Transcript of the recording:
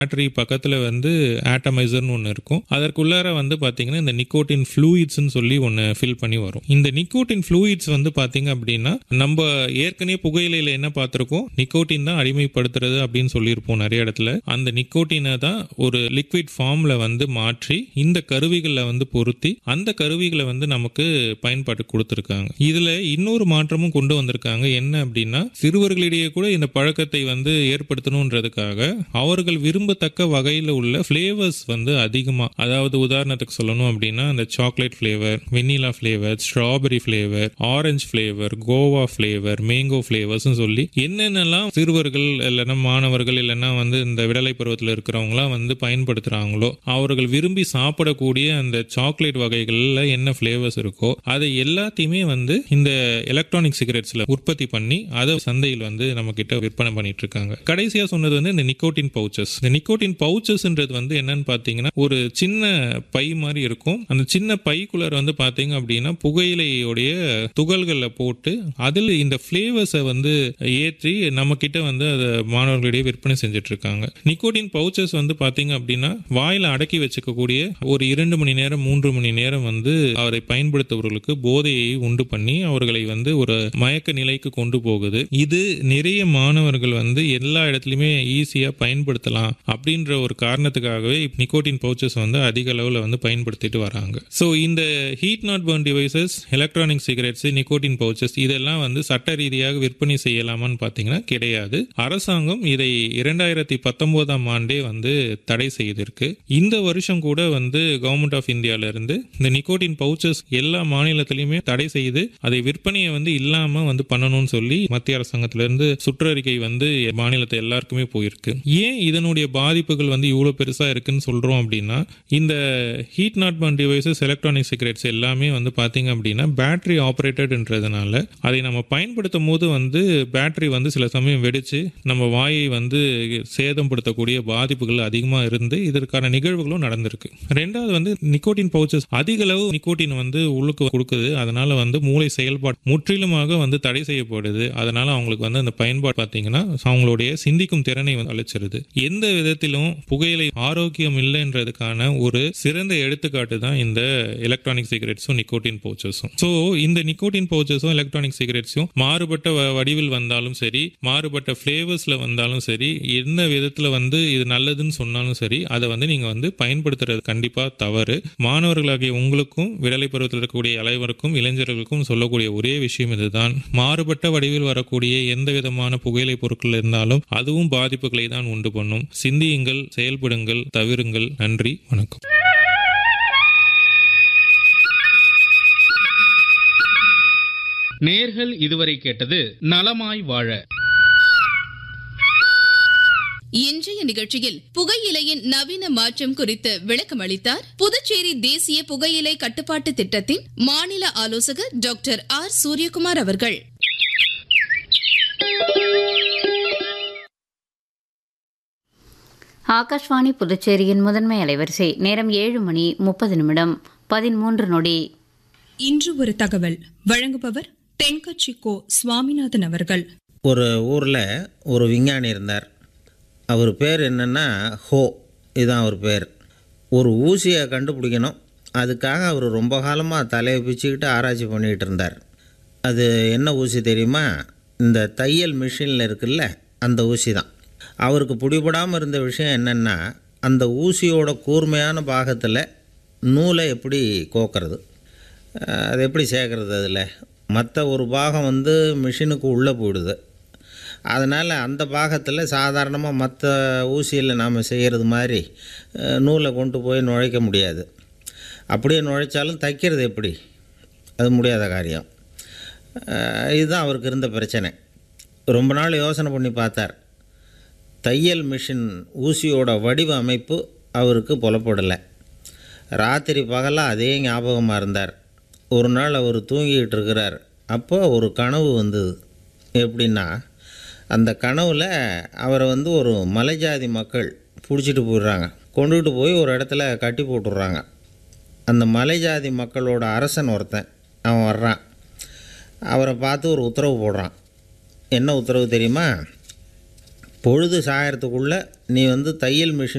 battery பக்கத்தில் வந்து ஆட்டமைசர்னு ஒன்று இருக்கும் அதற்குள்ளார வந்து பார்த்தீங்கன்னா இந்த நிக்கோட்டின் ஃப்ளூயிட்ஸ்னு சொல்லி ஒன்று ஃபில் பண்ணி வரும் இந்த நிக்கோட்டின் ஃப்ளூயிட்ஸ் வந்து பார்த்தீங்க அப்படின்னா நம்ம ஏற்கனவே புகையிலையில் என்ன பார்த்துருக்கோம் நிக்கோட்டின் தான் அடிமைப்படுத்துறது அப்படின்னு சொல்லியிருப்போம் நிறைய இடத்துல அந்த நிக்கோட்டினை தான் ஒரு லிக்விட் ஃபார்மில் வந்து மாற்றி இந்த கருவிகளில் வந்து பொருத்தி அந்த கருவிகளை வந்து நமக்கு பயன்பாட்டு கொடுத்துருக்காங்க இதில் இன்னொரு மாற்றமும் கொண்டு வந்திருக்காங்க என்ன அப்படின்னா சிறுவர்களிடையே கூட இந்த பழக்கத்தை வந்து ஏற்படுத்தணுன்றதுக்காக அவர்கள் விரும்பத்தக்க வகையில் உள்ள ஃப்ளேவர்ஸ் வந்து அதிகமாக அதாவது உதாரணத்துக்கு சொல்லணும் அப்படின்னா அந்த chocolate flavour vanilla flavour strawberry flavour orange flavour guava flavour mango ஃப்ளேவர்ஸ்னு சொல்லி என்னென்னலாம் சிறுவர்கள் இல்லைன்னா மாணவர்கள் இல்லைன்னா வந்து இந்த விடலை பருவத்தில் இருக்கிறவங்களாம் வந்து பயன்படுத்துகிறாங்களோ அவர்கள் விரும்பி சாப்பிடக்கூடிய அந்த சாக்லேட் வகைகளில் என்ன ஃப்ளேவர்ஸ் இருக்கோ அதை எல்லாத்தையுமே வந்து இந்த எலக்ட்ரானிக் சிகரெட்ஸில் உற்பத்தி பண்ணி அதை சந்தையில் வந்து நம்ம கிட்ட விற்பனை பண்ணிட்டு இருக்காங்க கடைசியாக சொன்னது வந்து இந்த நிக்கோட்டின் பவுச்சஸ் இந்த நிக்கோட்டின் பவுச்சஸ்ன்றது வந்து என்னன்னு பார்த்தீங்கன்னா ஒரு சின்ன பை மாதிரி இருக்கும் அந்த சின்ன பைக்குள்ளார வந்து பார்த்தீங்க அப்படின்னா புகையிலையுடைய துகள்களில் போட்டு அதில் இந்த ஃப்ளேவர்ஸை வந்து ஏற்றி நம்ம கிட்ட வந்து அதை மாணவர்களிடையே விற்பனை செஞ்சுட்டு இருக்காங்க நிக்கோட்டின் பவுச்சஸ் வந்து பார்த்தீங்க அப்படின்னா வாயில அடக்கி வச்சுக்கக்கூடிய ஒரு இரண்டு மணி நேரம் மூன்று மணி நேரம் வந்து அவரை பயன்படுத்துபவர்களுக்கு போதையை உண்டு பண்ணி அவர்களை வந்து ஒரு மயக்க நிலைக்கு கொண்டு போகுது இது நிறைய மாணவர்கள் வந்து எல்லா இடத்துலையுமே ஈஸியாக பயன்படுத்தலாம் அப்படின்ற ஒரு காரணத்துக்காகவே நிக்கோட்டின் பவுச்சஸ் வந்து அதிக அளவில் வந்து பயன்படுத்திட்டு வராங்க ஸோ இந்த heat not burn devices electronic cigarettes nicotine pouches இதெல்லாம் வந்து சட்ட ரீதியாக விற்பனை செய்யலாமான்னு பார்த்தீங்கன்னா கிடையாது அரசாங்கம் இதை இரண்டாயிரத்தி பத்தொன்பதாம் ஆண்டே வந்து தடை செய்திருக்கு இந்த வருஷம் கூட வந்து கவர்மெண்ட் ஆஃப் இந்தியால இருந்து இந்த நிக்கோட்டின் பவுச்சஸ் எல்லா மாநிலத்திலையுமே தடை செய்து அதை விற்பனையை வந்து இல்லாம வந்து பண்ணணும்னு சொல்லி மத்திய அரசாங்கத்திலிருந்து சுற்றறிக்கை வந்து மாநிலத்தை எல்லாருக்குமே போயிருக்கு ஏன் இதனுடைய பாதிப்புகள் வந்து இவ்வளவு பெருசா இருக்குன்னு சொல்றோம் அப்படின்னா இந்த heat not burn devices electronic cigarettes எல்லாமே வந்து பாத்தீங்க அப்படின்னா பேட்டரி ஆப்ரேட்டட்ன்றதுனால அதை நம்ம பயன்படுத்தும் போது வந்து பேட்டரி வந்து சில சமயம் வெடிச்சு நம்ம வாயை வந்து சேதப்படுத்தக்கூடிய பாதிப்புகள் அதிகமாக இருந்து இதற்கான நிகழ்வுகளும் நடந்திருக்கு ரெண்டாவது வந்து நிக்கோட்டின் பவுச்சஸ் அதிக அளவு நிக்கோட்டின் வந்து உள்ளுக்கு கொடுக்குது அதனால வந்து மூளை செயல்பாடு முற்றிலுமாக வந்து தடை செய்யப்படுது அதனால அவங்களுக்கு வந்து அந்த பயன்பாடு பார்த்தீங்கன்னா அவங்களுடைய சிந்திக்கும் திறனை வந்து அழிச்சிருது எந்த விதத்திலும் புகையிலை ஆரோக்கியம் இல்லைன்றதுக்கான ஒரு சிறந்த எடுத்துக்காட்டு தான் இந்த எலக்ட்ரானிக் சிகரெட்ஸும் நிக்கோட்டின் பவுச்சஸும் ஸோ இந்த நிக்கோட்டின் பவுச்சஸும் எலக்ட்ரானிக் சிகரெட்ஸும் மாறுபட்ட வ- வடிவில் வந்தாலும் சரி மாறுபட்ட ஃப்ளேவர்ஸ்ல வந்தாலும் சரி எந்த விதத்துல வந்து இது நல்லதுன்னு சொன்னாலும் சரி அதை வந்து நீங்க வந்து பயன்படுத்துறது கண்டிப்பா தவறு மாணவர்களாகிய உங்களுக்கும் விடலை பருவத்தில் இருக்கக்கூடிய அனைவருக்கும் இளைஞர்களுக்கும் சொல்லக்கூடிய ஒரே விஷயம் இதுதான் மாறுபட்ட வடிவில் வரக்கூடிய எந்த விதமான புகையிலை பொருட்கள் இருந்தாலும் அதுவும் பாதிப்புகளை தான் உண்டு பண்ணும் சிந்தியுங்கள் செயல்படுங்கள் தவிருங்கள் நன்றி வணக்கம் நேர்கள் இதுவரை கேட்டது நலமாய் வாழ இன்றைய நிகழ்ச்சியில் புகையிலையின் நவீன மாற்றம் குறித்து விளக்கம் அளித்தார் புதுச்சேரி தேசிய புகையிலை கட்டுப்பாட்டு திட்டத்தின் மாநில ஆலோசகர் டாக்டர் ஆர் சூரியகுமார் அவர்கள் ஆகாஷ்வாணி புதுச்சேரியின் முதன்மை அலைவரிசை நேரம் ஏழு மணி முப்பது நிமிடம் பதிமூன்று நொடி இன்று ஒரு தகவல் வழங்குபவர் தென்கட்சி கோ சுவாமிநாதன் அவர்கள் ஒரு ஊரில் ஒரு விஞ்ஞானி இருந்தார் அவர் பேர் என்னென்னா ஹோ இதுதான் அவர் பேர் ஒரு ஊசியை கண்டுபிடிக்கணும் அதுக்காக அவர் ரொம்ப காலமாக தலையை பிச்சுக்கிட்டு ஆராய்ச்சி பண்ணிகிட்டு இருந்தார் அது என்ன ஊசி தெரியுமா இந்த தையல் மிஷினில் இருக்குல்ல அந்த ஊசி தான் அவருக்கு பிடிபடாமல் இருந்த விஷயம் என்னென்னா அந்த ஊசியோட கூர்மையான பாகத்தில் நூலை எப்படி கோக்கிறது அஹ் அது எப்படி சேர்க்குறது அதில் மற்ற ஒரு பாகம் வந்து மிஷினுக்கு உள்ளே போயிடுது அதனால் அந்த பாகத்தில் சாதாரணமாக மற்ற ஊசியில் நாம் செய்கிறது மாதிரி அஹ், நூலை கொண்டு போய் நுழைக்க முடியாது அப்படியே நுழைச்சாலும் தைக்கிறது எப்படி அது முடியாத காரியம் அஹ், இதுதான் அவருக்கு இருந்த பிரச்சனை ரொம்ப நாள் யோசனை பண்ணி பார்த்தார் தையல் மிஷின் ஊசியோட வடிவ அமைப்பு அவருக்கு புலப்படலை ராத்திரி பகலாக அதே ஞாபகமாக இருந்தார் ஒரு நாள் அவர் தூங்கிக்கிட்டு இருக்கிறார் அப்போ ஒரு கனவு வந்தது எப்படின்னா அந்த கனவில் அவரை வந்து ஒரு மலைஜாதி மக்கள் பிடிச்சிட்டு போயிடுறாங்க கொண்டுகிட்டு போய் ஒரு இடத்துல கட்டி போட்டுடுறாங்க அந்த மலைஜாதி மக்களோட அரசன் ஒருத்தன் அவன் வர்றான் அவரை பார்த்து ஒரு உத்தரவு போடுறான் என்ன உத்தரவு தெரியுமா பொழுது சாயறதுக்குள்ளே நீ வந்து தையல் மிஷின்